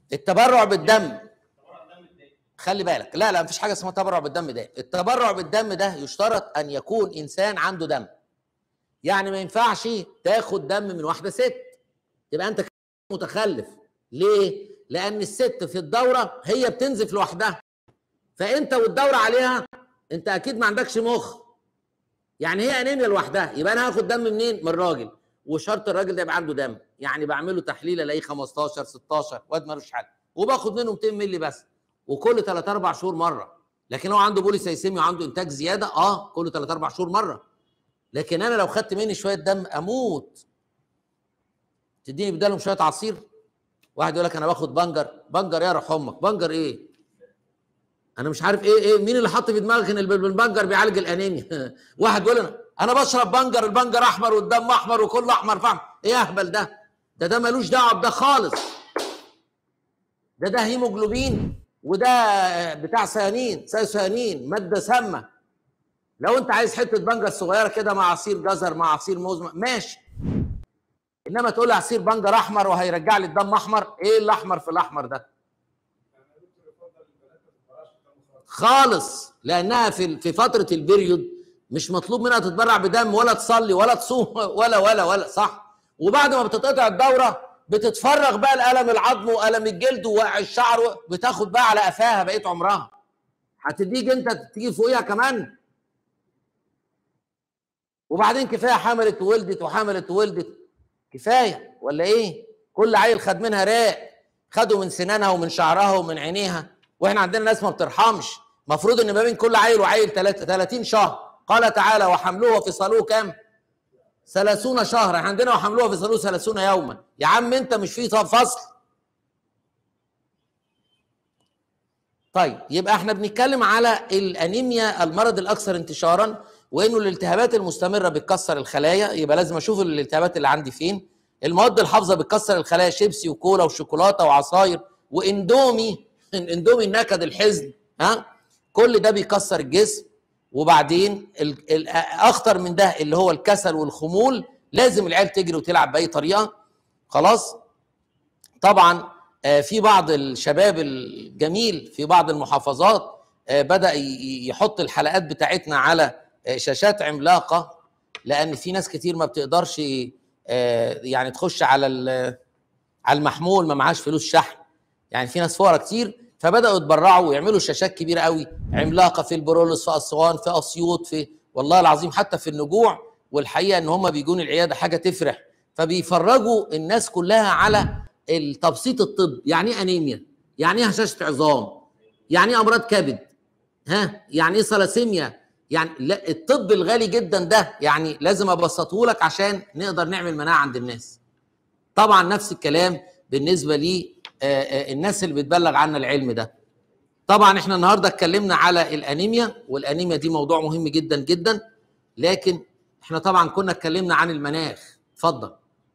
التبرع بالدم خلي بالك لا لا مفيش حاجه اسمها تبرع بالدم ده التبرع بالدم ده يشترط ان يكون انسان عنده دم يعني ما ينفعش تاخد دم من واحده ست تبقى انت متخلف ليه لان الست في الدوره هي بتنزف لوحدها فانت والدوره عليها انت اكيد ما عندكش مخ يعني هي انيميا لوحدها يبقى انا هاخد دم منين من الراجل وشرط الراجل ده يبقى عنده دم يعني بعمله تحليل الاقيه 15 16 واد ملوش حل وباخد منه 200 مللي بس وكل 3 4 شهور مره لكن هو عنده بوليسيسيميا وعنده انتاج زياده اه كل 3 4 شهور مره لكن انا لو خدت مني شويه دم اموت تديني بدالهم شويه عصير واحد يقول لك انا باخد بنجر بنجر يا روح امك بنجر ايه انا مش عارف ايه ايه مين اللي حط في دماغك ان البنجر بيعالج الانيميا واحد يقول انا انا بشرب بنجر البنجر احمر والدم احمر وكله احمر فاهم ايه اهبل ده ده ده ملوش دعوه بده خالص ده ده هيموجلوبين وده بتاع سيانين سيانين ماده سامه لو انت عايز حته بنجر صغيره كده مع عصير جزر مع عصير موز ماشي انما تقول لي عصير بنجر احمر وهيرجع لي الدم احمر ايه الاحمر في الاحمر ده خالص لانها في في فتره البريود مش مطلوب منها تتبرع بدم ولا تصلي ولا تصوم ولا ولا ولا صح وبعد ما بتتقطع الدوره بتتفرغ بقى الالم العظم والم الجلد ووقع الشعر بتاخد بقى على قفاها بقيه عمرها هتديك انت تيجي فوقيها كمان وبعدين كفايه حملت وولدت وحملت وولدت كفايه ولا ايه كل عيل خد منها راق خدوا من سنانها ومن شعرها ومن عينيها واحنا عندنا ناس ما بترحمش المفروض ان ما بين كل عيل وعيل 30 شهر قال تعالى وحملوه وفصالوه كام 30 شهرا احنا عندنا وحملوه وفصالوه 30 يوما يا عم انت مش في فصل طيب يبقى احنا بنتكلم على الانيميا المرض الاكثر انتشارا وانه الالتهابات المستمره بتكسر الخلايا يبقى لازم اشوف الالتهابات اللي عندي فين المواد الحافظه بتكسر الخلايا شيبسي وكولا وشوكولاته وعصاير واندومي اندومي النكد الحزن ها كل ده بيكسر الجسم وبعدين الاخطر من ده اللي هو الكسل والخمول لازم العيال تجري وتلعب باي طريقه خلاص طبعا في بعض الشباب الجميل في بعض المحافظات بدا يحط الحلقات بتاعتنا على شاشات عملاقه لان في ناس كتير ما بتقدرش يعني تخش على على المحمول ما معهاش فلوس شحن يعني في ناس فقراء كتير فبداوا يتبرعوا ويعملوا شاشات كبيره قوي عملاقه في البرولس في اسوان في اسيوط في والله العظيم حتى في النجوع والحقيقه ان هم بيجون العياده حاجه تفرح فبيفرجوا الناس كلها على التبسيط الطب يعني ايه انيميا يعني ايه هشاشه عظام يعني ايه امراض كبد ها يعني ايه ثلاسيميا يعني لا الطب الغالي جدا ده يعني لازم ابسطه لك عشان نقدر نعمل مناعه عند الناس طبعا نفس الكلام بالنسبه لي الناس اللي بتبلغ عنا العلم ده طبعا احنا النهارده اتكلمنا على الانيميا والانيميا دي موضوع مهم جدا جدا لكن احنا طبعا كنا اتكلمنا عن المناخ اتفضل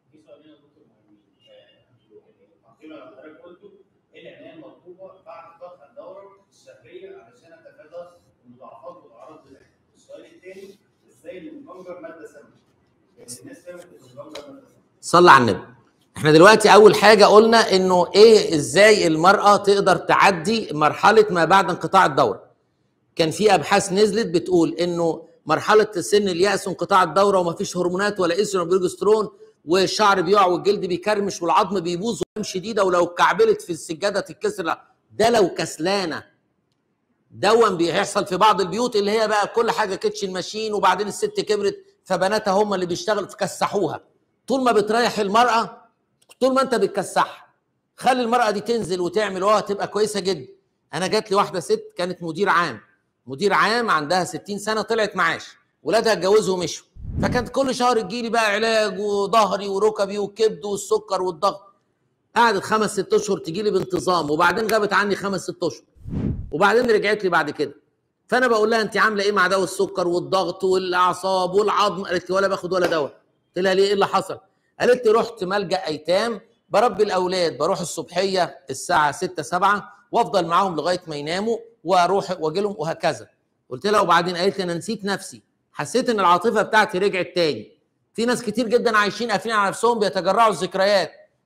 صلى على النبي احنا دلوقتي اول حاجه قلنا انه ايه ازاي المراه تقدر تعدي مرحله ما بعد انقطاع الدوره كان في ابحاث نزلت بتقول انه مرحله سن الياس وانقطاع الدوره ومفيش هرمونات ولا استروجين ولا بروجسترون والشعر بيقع والجلد بيكرمش والعظم بيبوظ وام شديده ولو كعبلت في السجاده تتكسر ده لو كسلانه دون بيحصل في بعض البيوت اللي هي بقى كل حاجه كيتشن ماشين وبعدين الست كبرت فبناتها هم اللي بيشتغلوا فكسحوها طول ما بتريح المراه طول ما انت بتكسحها خلي المراه دي تنزل وتعمل واه تبقى كويسه جدا انا جات لي واحده ست كانت مدير عام مدير عام عندها 60 سنه طلعت معاش ولادها اتجوزوا ومشوا فكانت كل شهر تجيلي بقى علاج وظهري وركبي والكبد والسكر والضغط قعدت خمس ست اشهر تجي لي بانتظام وبعدين غابت عني خمس ست اشهر وبعدين رجعت لي بعد كده فانا بقول لها انت عامله ايه مع دواء السكر والضغط والاعصاب والعظم قالت لي ولا باخد ولا دواء قلت لها ليه ايه اللي حصل قالت لي رحت ملجا ايتام بربي الاولاد بروح الصبحيه الساعه 6 7 وافضل معاهم لغايه ما يناموا واروح واجي لهم وهكذا قلت لها وبعدين قالت لي انا نسيت نفسي حسيت ان العاطفه بتاعتي رجعت تاني في ناس كتير جدا عايشين قافلين على نفسهم بيتجرعوا الذكريات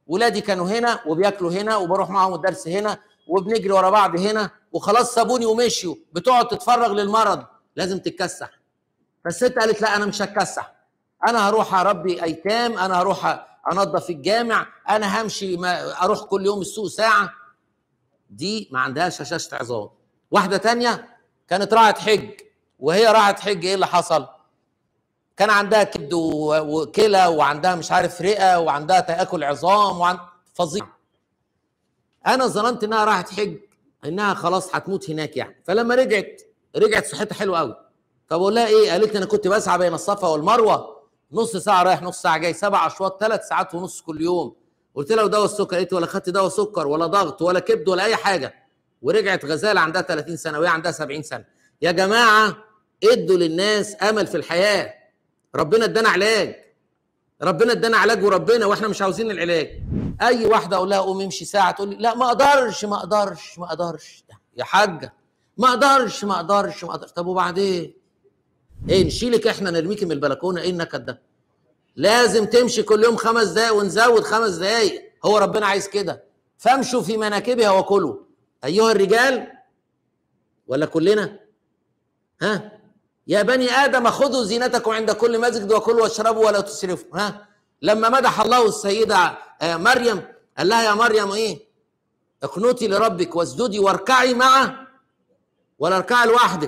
ولادي كانوا هنا وبياكلوا هنا وبروح معاهم الدرس هنا وبنجري ورا بعض هنا وخلاص سابوني ومشيوا بتقعد تتفرغ للمرض لازم تتكسح فالست قالت لا انا مش هتكسح انا هروح اربي ايتام انا هروح انظف الجامع انا همشي ما اروح كل يوم السوق ساعه دي ما عندهاش هشاشه عظام واحده تانية كانت راعت حج وهي راعت حج ايه اللي حصل كان عندها كبد و- وكلى وعندها مش عارف رئه وعندها تاكل عظام وعن فظيع انا ظننت انها راحت حج انها خلاص هتموت هناك يعني فلما رجعت رجعت صحتها حلوه قوي فبقول لها ايه قالت لي انا كنت بسعى بين الصفا والمروه نص ساعه رايح نص ساعه جاي سبع اشواط ثلاث ساعات ونص كل يوم قلت لها ودواء السكر قالت لي ولا خدت دواء سكر ولا ضغط ولا كبد ولا اي حاجه ورجعت غزاله عندها 30 سنه وهي عندها 70 سنه يا جماعه ادوا للناس امل في الحياه ربنا ادانا علاج ربنا ادانا علاج وربنا واحنا مش عاوزين العلاج اي واحده اقول لها قومي امشي ساعه تقول لي لا ما اقدرش ما اقدرش ما اقدرش يا حاجه ما اقدرش ما اقدرش ما اقدرش طب وبعدين ايه نشيلك احنا نرميكي من البلكونه ايه النكد ده لازم تمشي كل يوم خمس دقايق ونزود خمس دقايق هو ربنا عايز كده فامشوا في مناكبها وكلوا ايها الرجال ولا كلنا ها يا بني ادم خذوا زينتكم عند كل مسجد وكلوا واشربوا ولا تسرفوا ها لما مدح الله السيده آه، مريم قال لها يا مريم ايه اقنتي لربك واسجدي واركعي معه ولا اركعي لوحدك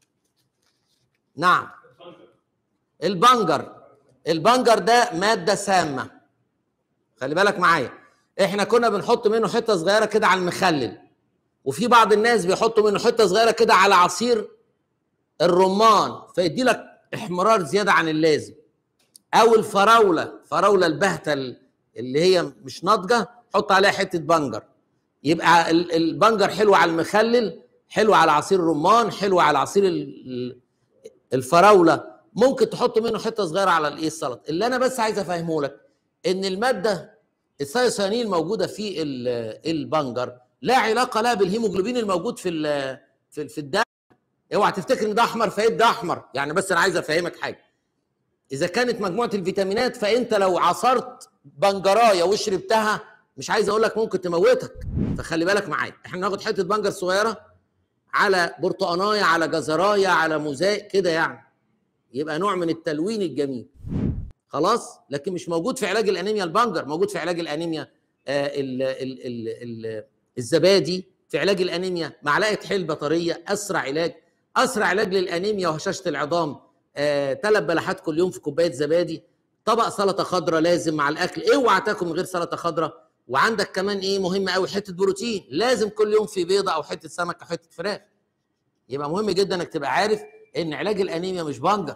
نعم البنجر البنجر ده ماده سامه خلي بالك معايا احنا كنا بنحط منه حته صغيره كده على المخلل وفي بعض الناس بيحطوا منه حته صغيره كده على عصير الرمان فيدي لك احمرار زياده عن اللازم او الفراوله فراوله البهته اللي هي مش ناضجه حط عليها حته بنجر يبقى ال- البنجر حلو على المخلل حلو على عصير الرمان حلو على عصير ال- ال- الفراوله ممكن تحط منه حته صغيره على الايه السلطه اللي انا بس عايز افهمه لك ان الماده الثيوسيانين الموجوده في ال- البنجر لا علاقه لها بالهيموجلوبين الموجود في ال- في في الدم اوعى تفتكر ان ده احمر فايد ده احمر يعني بس انا عايز افهمك حاجه اذا كانت مجموعه الفيتامينات فانت لو عصرت بنجرايه وشربتها مش عايز اقول لك ممكن تموتك فخلي بالك معايا احنا ناخد حته بنجر صغيره على برتقانايه على جزرايه على موزايك كده يعني يبقى نوع من التلوين الجميل خلاص لكن مش موجود في علاج الانيميا البنجر موجود في علاج الانيميا آه، ال ال ال ال الزبادي في علاج الانيميا معلقه حلبه طريه اسرع علاج اسرع علاج للانيميا وهشاشه العظام ثلاث بلحات كل يوم في كوبايه زبادي طبق سلطه خضراء لازم مع الاكل اوعى تاكل من غير سلطه خضراء وعندك كمان ايه مهم قوي حته بروتين لازم كل يوم في بيضه او حته سمك او حته فراخ يبقى مهم جدا انك تبقى عارف ان علاج الانيميا مش بنجر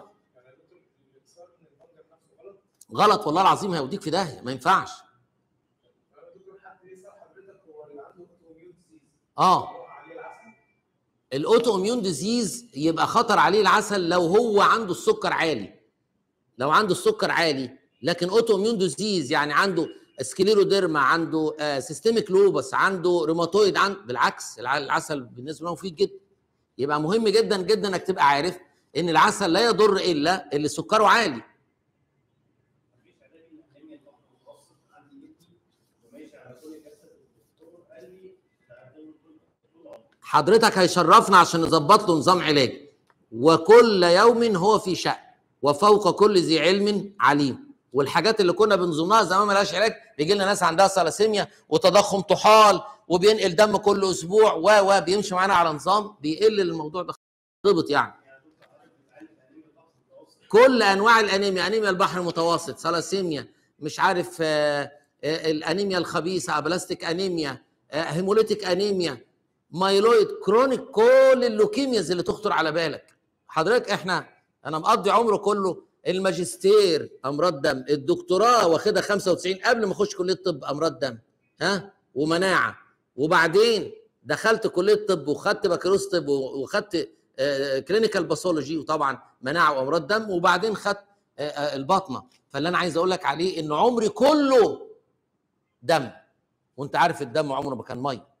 غلط والله العظيم هيوديك في داهيه ما ينفعش اه الاوتو اميون ديزيز يبقى خطر عليه العسل لو هو عنده السكر عالي لو عنده السكر عالي لكن اوتو اميون ديزيز يعني عنده سكليروديرما عنده آه سيستميك لوبس عنده روماتويد عن بالعكس الع- العسل بالنسبه له مفيد جدا يبقى مهم جدا جدا انك تبقى عارف ان العسل لا يضر الا اللي سكره عالي حضرتك هيشرفنا عشان نظبط له نظام علاج وكل يوم هو في شأن وفوق كل ذي علم عليم والحاجات اللي كنا بنظنها زمان ملهاش علاج بيجي لنا ناس عندها ثلاسيميا وتضخم طحال وبينقل دم كل اسبوع و و بيمشي معانا على نظام بيقل الموضوع ده ضبط يعني كل انواع الانيميا انيميا البحر المتوسط ثلاسيميا مش عارف آه، آه، الانيميا الخبيثه ابلاستيك انيميا آه، هيموليتيك انيميا مايلويد كرونيك كل اللوكيمياز اللي تخطر على بالك حضرتك احنا انا مقضي عمره كله الماجستير امراض دم الدكتوراه واخدها 95 قبل ما اخش كليه طب امراض دم ها ومناعه وبعدين دخلت كليه طب وخدت بكالوريوس طب وخدت كلينيكال باثولوجي وطبعا مناعه وامراض دم وبعدين خدت آه، آه، الباطنه فاللي انا عايز اقول لك عليه ان عمري كله دم وانت عارف الدم عمره ما كان ميه